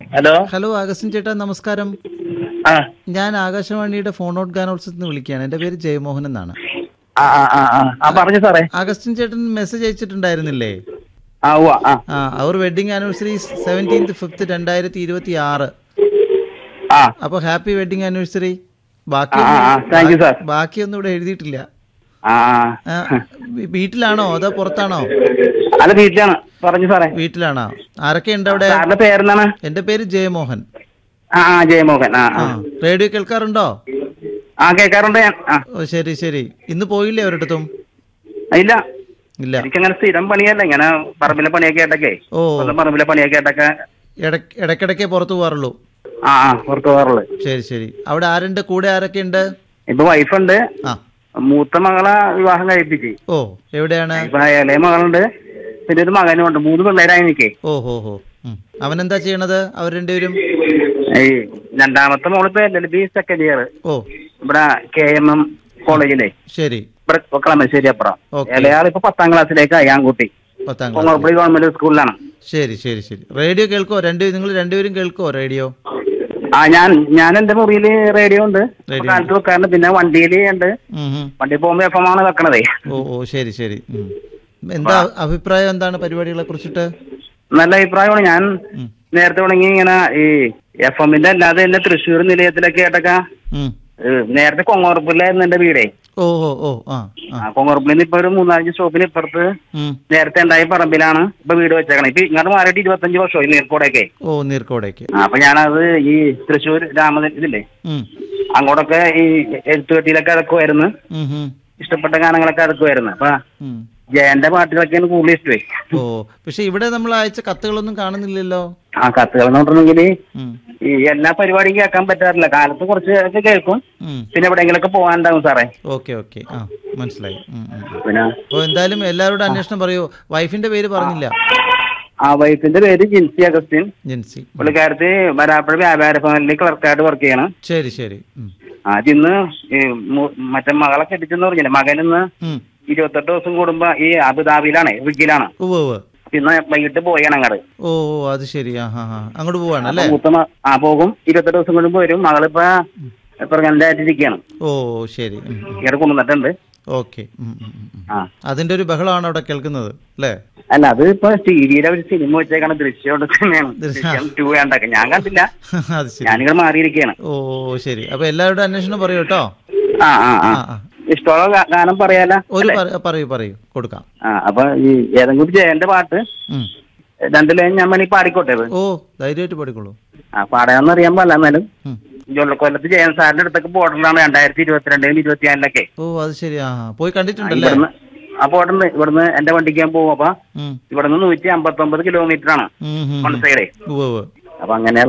Hello hello Augustine ചേട്ടാ നമസ്കാരം ആ ഞാൻ ആകാശവാണിയുടെ ഫോൺ ഔട്ട് ഗാനോത്സവത്തിൽ നിന്ന് വിളിക്കുകയാണ് എൻ്റെ പേര് ജയമോഹൻ എന്നാണ് ആ ആ ആ ആ ആ പറഞ്ഞു സാറേ അഗസ്റ്റിൻ ചേട്ടൻ മെസ്സേജ് അയച്ചിട്ടുണ്ടായിരുന്നില്ലേ ആ ഉവ്വ ആ ആ അവർ വെഡിങ് ആനിവേഴ്സറി സെവൻറ്റീൻത് ഫിഫ്ത്ത് രണ്ടായിരത്തി ഇരുപത്തി ആറ് ആ അപ്പോൾ ഹാപ്പി വെഡിങ് ആനിവേഴ്സറി ബാക്കി ആ, ആ, thank you, sir. ബാക്കിയൊന്നും ഇവിടെ എഴുതിയിട്ടില്ല ആ ആ, വീ- വീട്ടിലാണോ അതോ പുറത്താണോ അല്ല വീട്ടിലാണ് പറഞ്ഞു സാറേ വീട്ടിലാണോ ആരൊക്കെ ഉണ്ട് അവിടെ സാറിന്റെ പേരെന്താണ് എൻ്റെ പേര് ജയമോഹൻ ആ ആ ജയമോഹൻ ആ ആ ആ റേഡിയോ കേൾക്കാറുണ്ടോ ആ കേൾക്കാറുണ്ട് ഞാൻ ആ ഓ ശരി ശരി ഇന്ന് പോയില്ലേ ഒരിടത്തും ഇല്ല ഇല്ല എനിക്കങ്ങനെ സ്ഥിരം പണിയല്ല ഇങ്ങനെ പറമ്പിലെ പണിയൊക്കെ ആയിട്ടൊക്കെ ഓ സ്വന്തം പറമ്പിലെ പണിയൊക്കെ ആയിട്ടൊക്കെ ഇടയ്ക്ക് ഇടയ്ക്കിടയ്ക്കേ പുറത്തു പോകാറുള്ളൂ ആ ആ പുറത്ത് പോകാറുള്ളത് ശരി ശരി അവിടെ ആരുണ്ട് കൂടെ ആരൊക്കെ ഉണ്ട് ഇപ്പൊ വൈഫുണ്ട് ആ മൂത്ത മകളെ വിവാഹം കഴിപ്പിച്ച് ഓ എവിടെയാണ് ഇപ്പൊ ഇളയ മകളുണ്ട് പിന്നെ ഒരു മകനും ഉണ്ട് മൂന്ന് പിള്ളേരായി നിൽക്കേ ഓ ഹോ ഹോ ഉം. അവനെന്താ ചെയ്യണത് അവർ രണ്ടുപേരും ഈ രണ്ടാമത്തെ മോളിപ്പോ L L B second year ഓ ഇവിടെ കെ എം എം കോളേജിലെ ശരി ഇവിടെ കളമശ്ശേരി അപ്പുറം ഓക്കേ. ഇളയാൾ ഇപ്പൊ പത്താം ക്ലാസ്സിലേക്കായി ആൺകുട്ടി പത്താം ക്ലാസ് കൊങ്ങോർപ്പള്ളി ഗവൺമെന്റ് സ്കൂളിലാണ് ശരി ശരി ശരി റേഡിയോ കേൾക്കോ രണ്ട് നിങ്ങൾ രണ്ടുപേരും കേൾക്കോ റേഡിയോ ആ ഞാൻ ഞാൻ എന്റെ മുറിയില് റേഡിയോ ഉണ്ട് ഇപ്പൊ റേഡിയോ കാലത്ത് വെക്കാറുണ്ട് പിന്നെ വണ്ടിയിൽ ഉണ്ട് ഉം, ഉം. വണ്ടി പോകുമ്പോ എഫ് എം ആണ് വെക്കണതേ ഓ ഓ ശരി ശരി ഉം. എന്താ അഭിപ്രായം എന്താണ് പരിപാടികളെ കുറിച്ചിട്ട് നല്ല അഭിപ്രായമാണ് ഞാൻ ഉം. നേരത്തെ തുടങ്ങി ഇങ്ങനെ ഈ എഫ് എമ്മിന്റെ അല്ലാതെ തന്നെ തൃശ്ശൂർ നിലയത്തിലൊക്കെ ആയിട്ടൊക്കെ ഉം. ഏഹ്, നേരത്തെ കൊങ്ങോർപ്പിലായിരുന്നു എന്റെ വീടേ ഓ ഓ ഓ ആ ആ ആ കൊങ്ങോർപ്പിൽ നിന്ന് ഇപ്പൊ ഒരു മൂന്നാലഞ്ച് സ്റ്റോപ്പിന് ഇപ്പുറത്ത് ഉം. നേരത്തെ ഉണ്ടായ പറമ്പിലാണ് ഇപ്പൊ വീട് വെച്ചേക്കണം ഇപ്പൊ ഇങ്ങോട്ട് മാറിയിട്ട് ഇരുപത്തഞ്ച് വർഷമായി നീർക്കോടൊക്കെ ഓ നീർക്കോടേക്ക് ആ, അപ്പൊ ഞാനത് ഈ തൃശ്ശൂർ രാമ ഇതില്ലേ ഉം. അങ്ങോട്ടൊക്കെ ഈ എഴുത്തുകെട്ടിയിലൊക്കെ ഇറക്കുമായിരുന്നു ഉം, ഉം. ഇഷ്ടപ്പെട്ട ഗാനങ്ങളൊക്കെ ഇറക്കുമായിരുന്നു അപ്പൊ ഉം. ജയന്റെ പാട്ടുകളൊക്കെയാണ് കൂടുതൽ ഇഷ്ടമേ ഓ പക്ഷെ ഇവിടെ നമ്മൾ അയച്ച കത്തുകളൊന്നും കാണുന്നില്ലല്ലോ ആ കത്തുകൾ എന്ന് പറഞ്ഞിട്ടുണ്ടെങ്കിൽ ഉം. ഈ എല്ലാ പരിപാടിയും കേൾക്കാൻ പറ്റാറില്ല കാലത്ത് കുറച്ച് ഒക്കെ കേൾക്കും ഉം. പിന്നെ എവിടെയെങ്കിലൊക്കെ പോകാനുണ്ടാവും സാറേ ഓക്കെ ഓക്കെ ആ മനസ്സിലായി ഉം, ഉം, ഉം. പിന്നെ അപ്പോൾ എന്തായാലും എല്ലാവരോടും അന്വേഷണം പറയൂ വൈഫിന്റെ പേര് പറഞ്ഞില്ല ആ വൈഫിന്റെ പേര് ജിൻസി അഗസ്റ്റിൻ ജെൻസി പുള്ളിക്കാരത്ത് വരാപ്പുഴ വ്യാപാര ഭവനിൽ ക്ലർക്കായിട്ട് വർക്ക് ചെയ്യണം ശരി ശരി ഉം. അതിന്ന് ഈ മു- മറ്റേ മകളെ കെട്ടിച്ചെന്ന് പറഞ്ഞില്ലേ മകനിന്ന് ഉം. ഇരുപത്തെട്ട് ദിവസം കൂടുമ്പോ ഈ അബുദാബിയിലാണ് റിഗിലാണ് ഉവ്വ് ഉവ്വ് ഇന്ന് വൈകിട്ട് പോയാണ് അങ്ങോട്ട് ഓ ഓ അത് ശരി ആ ഹാ ഹാ അങ്ങോട്ട് പോവാണ് അല്ലേ മൂത്ത മ- ആ പോകും ഇരുപത്തെട്ട് ദിവസം കൂടുമ്പോ വരും മകളിപ്പോ പ്രഗ്നന്റ് ആയിട്ടിരിക്കുകയാണ് ഓ ശരി ഉം, ഉം. ഇവിടെ കൊണ്ടുവന്നിട്ടുണ്ട് ഓക്കെ ഉം, ഉം, ഉം, ഉം. ആ അതിന്റെ ഒരു ബഹളമാണ് അവിടെ കേൾക്കുന്നത് അല്ലേ അല്ല അത് ഇപ്പൊ ടിവിയിലെ ഒരു സിനിമ വെച്ചേക്കാണ് ദൃശ്യം തന്നെയാണ് ദൃശ്യം. ദൃശ്യം ടു വേണ്ടൊക്കെ ഞാൻ കണ്ടില്ല അത് ശരി ഞാനിങ്ങനെ മാറിയിരിക്കുകയാണ് ഓ ശരി അപ്പൊ എല്ലാവരോടും അന്വേഷണം പറയൂ കേട്ടോ ആ ആ ആ ആ ആ ഇഷ്ടമുള്ള ഗാ- ഗാനം പറയാല ഒരു പറ- പറയൂ പറയൂ കൊടുക്കാം ആ അപ്പൊ ഈ ഏതെങ്കിലും ഒരു ജയന്റെ പാട്ട് ഉം. രണ്ടു ലൈൻ ഞാൻ വേണമെങ്കിൽ പാടിക്കോട്ടെ ഇത് ഓ ധൈര്യമായിട്ട് പഠിക്കോളൂ ആ പാടാന്ന് അറിയാൻ പാടില്ല എന്നാലും ഉം. കൊല്ലത്ത് ജയൻ സാറിന്റെ അടുത്തൊക്കെ ബോർഡറിലാണ് രണ്ടായിരത്തി ഇരുപത്തിരണ്ടിലും ഇരുപത്തിനാലിലൊക്കെ ഓ അത് ശരി ആ ആ. പോയി കണ്ടിട്ടുണ്ടല്ലേ ഇവിടുന്ന് ആ ബോർഡറിന് ഇവിടുന്ന് എന്റെ വണ്ടിക്ക് ഞാൻ പോകും അപ്പൊ ഉം. ഇവിടുന്ന് നൂറ്റി അമ്പത്തി ഒമ്പത് കിലോമീറ്റർ ആണ് ഉം, ഉം, ഉം. മൺസൈഡേ ഉവ്വ് ഉവ്വ് അപ്പൊ അങ്ങനെ